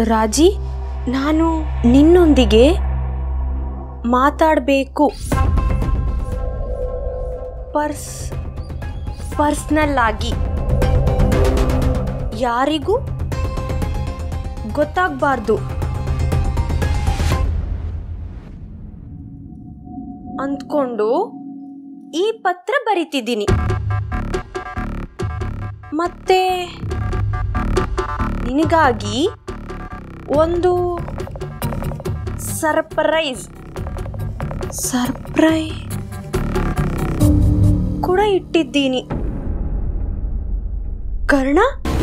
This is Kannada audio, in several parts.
ರಾಜಿ ನಾನು ನಿನ್ನೊಂದಿಗೆ ಮಾತಾಡಬೇಕು ಪರ್ಸ್ ಪರ್ಸ್ನಲ್ ಆಗಿ ಯಾರಿಗೂ ಗೊತ್ತಾಗಬಾರ್ದು ಅಂದ್ಕೊಂಡು ಈ ಪತ್ರ ಬರಿತಿದ್ದೀನಿ ಮತ್ತೆ ನಿನಗಾಗಿ ಒಂದು ಸರ್ಪ್ರೈಸ್ ಸರ್ಪ್ರೈ ಕೂಡ ಇಟ್ಟಿದ್ದೀನಿ ಕರ್ಣ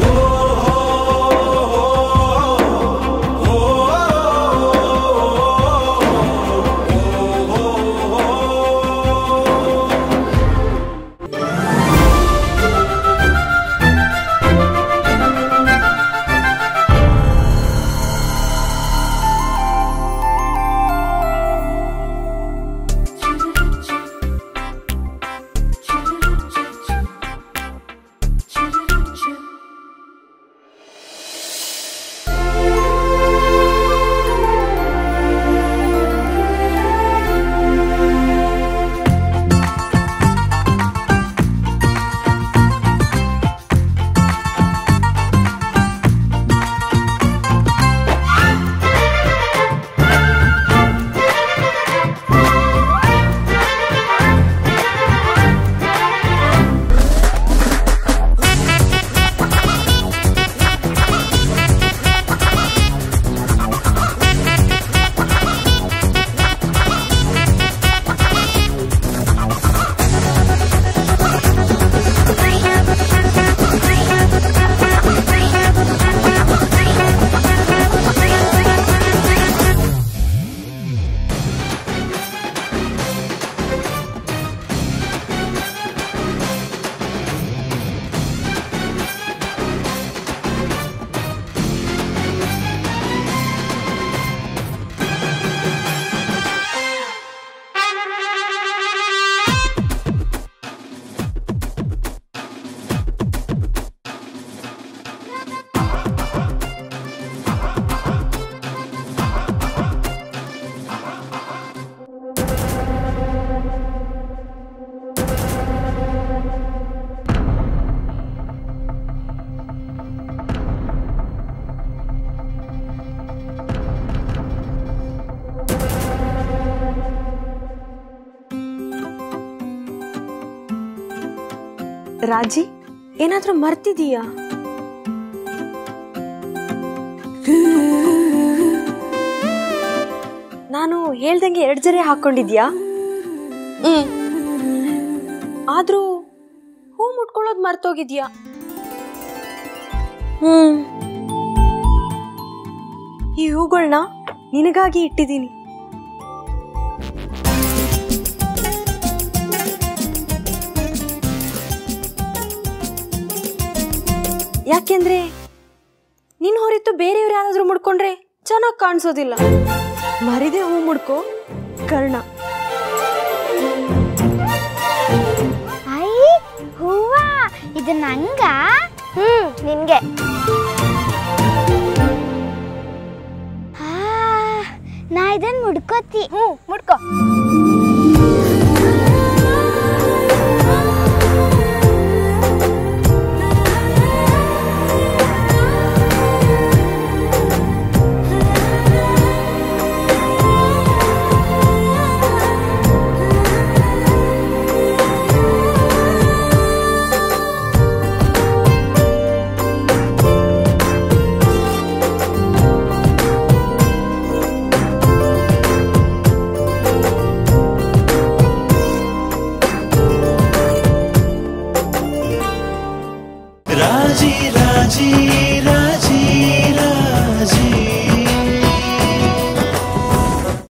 ರಾಜಿ ಏನಾದ್ರೂ ಮರ್ತಿದೀಯಾ ನಾನು ಹೇಳ್ದಂಗೆ ಎರಡು ಜರೆ ಹಾಕೊಂಡಿದ್ಯಾ ಹ್ಮ್ ಆದ್ರೂ ಹೂ ಮುಟ್ಕೊಳ್ಳೋದು ಮರ್ತೋಗಿದ್ಯಾ ಹ್ಮ್ ಈ ಹೂಗಳನ್ನ ನಿನಗಾಗಿ ಇಟ್ಟಿದ್ದೀನಿ ಯಾಕೆಂದ್ರೆ ನಿನ್ ಹೊರತು ಬೇರೆಯವ್ರು ಯಾರಾದ್ರೂ ಮುಡ್ಕೊಂಡ್ರೆ ಚೆನ್ನಾಗಿ ಕಾಣಿಸೋದಿಲ್ಲ ಮರಿದೆ ಹೂ ಮುಡ್ಕೋ ಕರ್ಣ ಐ ಹೂವ ಇದು ನಂಗ ಹ್ಮ್ ನಿನ್ಗೆ ಆ, ನಾ ಇದನ್ ಮುಡ್ಕೋತಿ ಹ್ಞೂ ಮುಡ್ಕೋ ರಾಜಿ ರಾಜಿ